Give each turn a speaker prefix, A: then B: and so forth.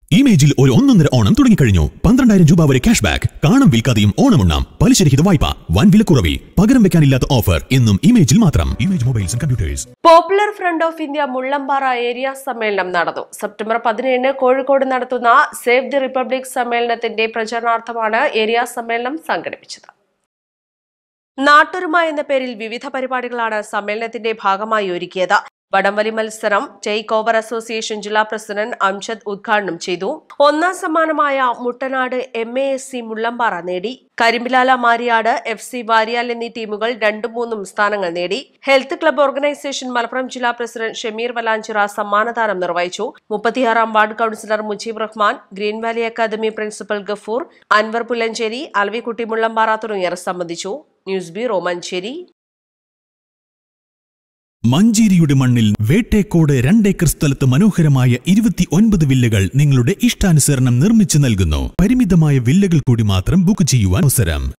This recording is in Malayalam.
A: ഇമേജിൽ ഒരു ഒന്നൊന്നര ഓണം തുടങ്ങിക്കഴിഞ്ഞു പന്ത്രണ്ടായിരം രൂപ വരെ ക്യാഷ് ബാക്ക് കാണും വിൽക്കാതെയും ഓണമുണ്ണാം പലിശരഹിത വായ്പ വൻ വിലക്കുറവിൽ പകരം വെക്കാനില്ലാത്ത ഓഫർ എന്നും ഇമേജിൽ മാത്രം Image mobiles and computers
B: popular front of India Mullampara area സമ്മേളനം നടന്നു സെപ്റ്റംബർ പതിനേഴിന് കോഴിക്കോട് നടത്തുന്ന സേവ് ദി റിപ്പബ്ലിക് സമ്മേളനത്തിന്റെ പ്രചരണാർത്ഥമാണ് ഏരിയ സമ്മേളനം സംഘടിപ്പിച്ചത് നാട്ടൊരുമ എന്ന പേരിൽ വിവിധ പരിപാടികളാണ് സമ്മേളനത്തിന്റെ ഭാഗമായി ഒരുക്കിയത് വടംവലി മത്സരം ടേക്ക് ഓവർ അസോസിയേഷൻ ജില്ലാ പ്രസിഡന്റ് അംഷദ് ഉദ്ഘാടനം ചെയ്തു ഒന്നാം സമ്മാനമായ മുട്ടനാട് M A S C Mullampara നേടി കരിമ്പിലാല മാരിയാട് എഫ് സി വാരിയാൽ എന്നീ ടീമുകൾ രണ്ടും മൂന്നും സ്ഥാനങ്ങൾ നേടി ഹെൽത്ത് ക്ലബ്ബ് ഓർഗനൈസേഷൻ മലപ്പുറം ജില്ലാ പ്രസിഡന്റ് ഷമീർ വലാഞ്ചിറ സമ്മാനദാനം നിർവഹിച്ചു മുപ്പത്തിയാറാം ward councillor Mujeeb Rahman green valley academy principal Gafoor Anwar Pullancheri Alvikutty Mullampara തുടങ്ങിയവർ സംബന്ധിച്ചു ന്യൂസ് ബ്യൂറോ മഞ്ചേരി
A: മഞ്ചേരിയുടെ മണ്ണിൽ വേട്ടേക്കോട് രണ്ടേക്കർ സ്ഥലത്ത് മനോഹരമായ ഇരുപത്തി ഒൻപത് വില്ലകൾ നിങ്ങളുടെ ഇഷ്ടാനുസരണം നിർമ്മിച്ചു നൽകുന്നു പരിമിതമായ വില്ലകൾ കൂടി മാത്രം ബുക്ക് ചെയ്യുവാൻ അവസരം